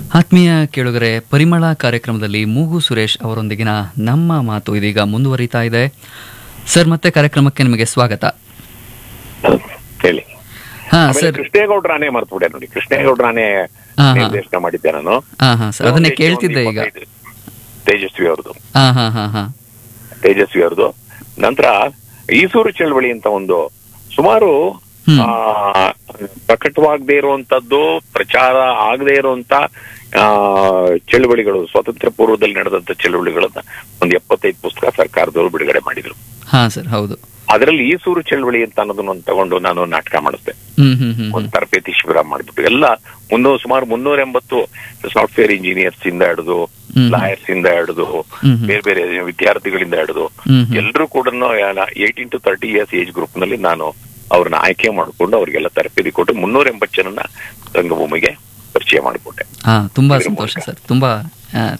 ಆತ್ಮೀಯ ಕೇಳುಗರೆ ಪರಿಮಳ ಕಾರ್ಯಕ್ರಮದಲ್ಲಿ ಮೂಗು ಸುರೇಶ್ ಅವರೊಂದಿಗಿನ ನಮ್ಮ ಮಾತು ಇದೀಗ ಮುಂದುವರಿತಾ ಇದೆ ಸರ್ ಮತ್ತೆ ಕಾರ್ಯಕ್ರಮಕ್ಕೆ ನಿಮಗೆ ಸ್ವಾಗತ ಹೇಳಿ ಹಾ ಆಮೇಲೆ ಸರ್ ಕೃಷ್ಣೇಗೌಡರಾನೇ ಮರ್ತ್ಬಿಟ್ಟೆ ನೋಡಿ ಕೃಷ್ಣೇಗೌಡರಾನೇ ಹಾ, ಹಾ. ನಿರ್ದೇಶನ ಮಾಡಿದ್ದೆ ನಾನು ಹಾ ಹಾ ಸರ್ ಅದನ್ನೇ ಕೇಳ್ತಿದ್ದೆ ಈಗ ತೇಜಸ್ವಿ ಅವ್ರದ್ದು ಹಾ ಹಾ ಹಾ ಹಾ ತೇಜಸ್ವಿ ಅವ್ರದ್ದು ನಂತರ ಈಸೂರು ಚಳವಳಿ ಅಂತ ಒಂದು ಸುಮಾರು ಹ್ಮ್. ಆ, ಪ್ರಕಟವಾಗದೇ ಇರುವಂತದ್ದು ಪ್ರಚಾರ ಆಗದೆ ಇರುವಂತ ಆ, ಚಳವಳಿಗಳು ಸ್ವಾತಂತ್ರ್ಯ ಪೂರ್ವದಲ್ಲಿ ನಡೆದಂತ ಚಳವಳಿಗಳನ್ನ ಒಂದು ಎಪ್ಪತ್ತೈದು ಪುಸ್ತಕ ಸರ್ಕಾರದವರು ಬಿಡುಗಡೆ ಮಾಡಿದ್ರು ಹಾ ಸರ್ ಹೌದು ಅದರಲ್ಲಿ ಈಸೂರು ಚಳವಳಿ ಅಂತ ಅನ್ನೋದನ್ನ ಒಂದು ತಗೊಂಡು ನಾನು ನಾಟಕ ಮಾಡಿಸ್ದೆ ಹ್ಮ್ ಹ್ಮ್ ಹ್ಮ್ ಒಂದು ತರಬೇತಿ ಶಿಬಿರ ಮಾಡ್ಬಿಟ್ಟು ಎಲ್ಲ ಮುನ್ನೂರು ಸುಮಾರು ಮುನ್ನೂರ ಎಂಬತ್ತು ಸಾಫ್ಟ್ವೇರ್ ಇಂಜಿನಿಯರ್ಸ್ ಇಂದ ಹಿಡಿದು ಹ್ಮ್. ಲಾಯರ್ಸ್ ಇಂದ ಹಿಡಿದು ಹ್ಮ್ ಹ್ಮ್. ಬೇರೆ ಬೇರೆ ವಿದ್ಯಾರ್ಥಿಗಳಿಂದ ಹಿಡಿದು ಹ್ಮ್ ಹ್ಮ್. ಎಲ್ಲರೂ ಕೂಡ eighteen to thirty years age group ನಲ್ಲಿ ನಾನು ಅವ್ರನ್ನ ಆಯ್ಕೆ ಮಾಡಿಕೊಂಡು ಅವರಿಗೆಲ್ಲ ತರಬೇತಿ ಕೊಟ್ಟು ಮುನ್ನೂರ ಎಂಬತ್ತು ಜನನ ರಂಗಭೂಮಿಗೆ ಪರಿಚಯ ಮಾಡಿಕೊಟ್ಟೆ ಹಾ ತುಂಬಾ ಇದ್ರ ಸಂತೋಷ ಮೂಲಕ. ಸರ್ ತುಂಬಾ ಆ,